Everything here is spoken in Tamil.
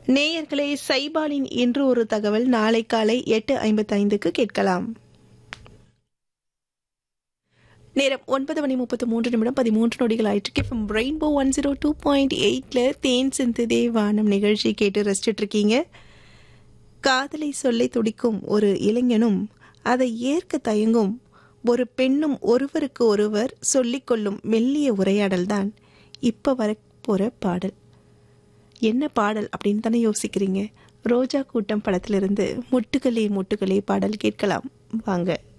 நேயர்களே சைபாலின் இன்று ஒரு தகவல் நாளை காலை எட்டு ஐம்பத்தைந்துக்கு கேட்கலாம் நேரம் ஒன்பது மணி முப்பத்து மூன்று நிமிடம் பதிமூன்று நொடிகள் ஆயிட்டு from rainbow one zero two point எயிட்ல தேன் சிந்து தேவானம் நிகழ்ச்சி கேட்டு ரசிச்சுட்டு இருக்கீங்க காதலை சொல்லை துடிக்கும் ஒரு இளைஞனும் அதை ஏற்க தயங்கும் ஒரு பெண்ணும் ஒருவருக்கு ஒருவர் சொல்லிக்கொள்ளும் மெல்லிய உரையாடல் தான் இப்போ வரப்போகிற பாடல் என்ன பாடல் அப்படின்னு தானே யோசிக்கிறீங்க ரோஜா கூட்டம் படத்திலிருந்து முட்டுகளே முட்டுகளே பாடல் கேட்கலாம் வாங்க